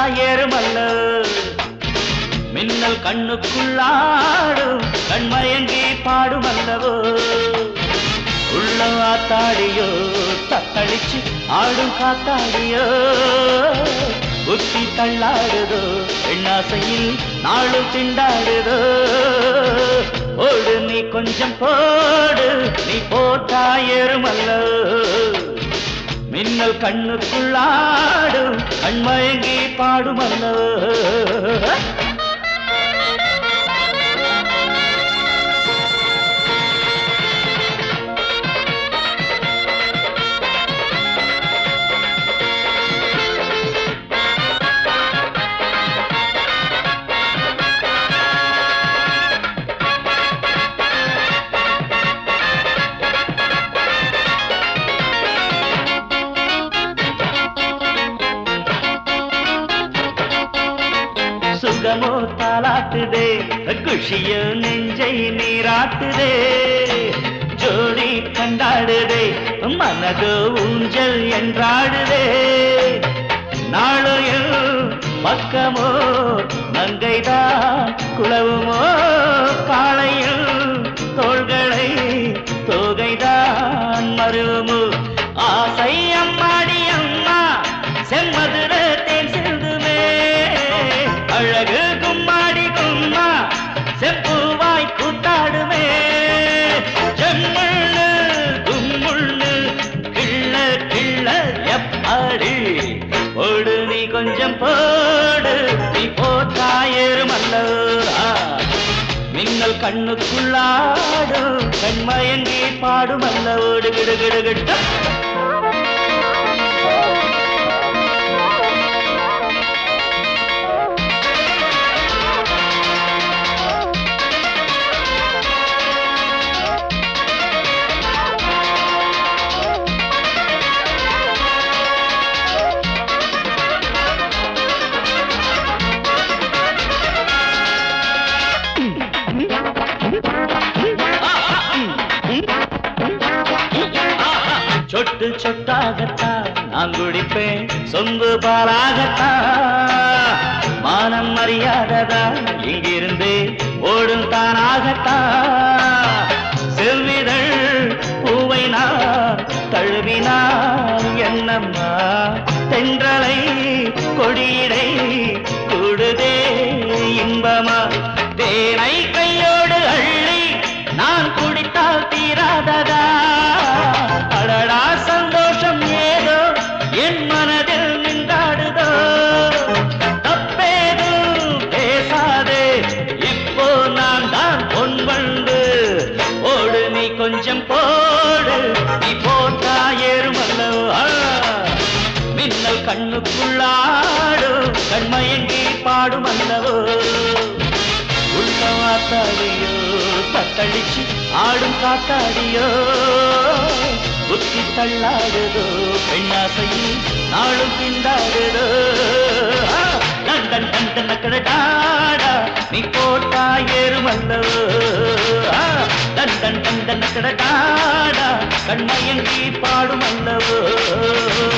ஏறுமல்ல மின்னல் கண்ணுக்குள்ளாடும் கண்மயங்கி பாடுமல்லவோ உள்ள ஆத்தாடியோ தத்தளிச்சு ஆடும் காத்தாடியோ புத்தி தள்ளாடுதோ பெண்ணாசையில் நாளும் திண்டாடுதோ ஓடு நீ கொஞ்சம் போடு நீ போட்டா ஏறுமல்ல மின்னல் கண்ணுக்குள்ளாடும் கண்மயங்கி பாடுமல்லோ சுகமோ தாளாட்டுதே குஷியோ நெஞ்சை நீராட்டுதே ஜோடி கண்டாடுதே மனதோ ஊஞ்சல் என்றாடுதே நாளையில் பக்கமோ நங்கைதான் குளவுமோ காளையில் தோள்களை தோகைதான் மருவமோ ஆசை அம்மாடி அம்மா செம்மதுர தேன் சிந்துமே அழகு கும்மாடி கும்மா செம்பூவாய் கூத்தாடுமே செம்மண்ணு கும்முண்ணு கிள்ள கிள்ள எப்பாடி போடு நீ கொஞ்சம் போடு நீ போத்தாயேறுமல்ல மின்னல் கண்ணுக்குள்ளாடும் கண்மயங்கி பாடுமல்ல ஓடு கிடு கிடு கிட்ட சொட்டு சொட்டாகத்தான் நான் குடிப்பேன் சொம்பு பாலாகத்தான் மானம் மரியாததான் இங்கிருந்து ஓடும் தானாகத்தான் செல்விதழ் பூவை நான் தழுவினார் என்னம்மா தென்றலை கொடியிடை கூடுதே இன்பமா தேனை கையோடு அள்ளி நான் குடித்தால் தீராததா அடடா சந்தோஷம் ஏதோ என் மனதில் நின்றாடுதோ தப்பேதும் பேசாதே இப்போ நான் தான் பொன் வண்டு ஓடு நீ கொஞ்சம் போடு நீ போட்டா ஏறுமல்லவா மின்னல் கண்ணுக்குள்ளாடும் கண்மயங்கி பாடுமல்லவோ உள்ளவாத்தாடியோ தத்தளிச்சு ஆடும் காத்தாடியோ புத்தி தள்ளாடுதோ பெண்ணாசையில் நாளும் திண்டாடுதோ ஆ, லண்டன் லண்டன் நக்கடாடா நீ போட்டா ஏறுமல்லவோ ஆ, லண்டன் லண்டன் நக்கடாடா கண்மயங்கி பாடுமல்லவோ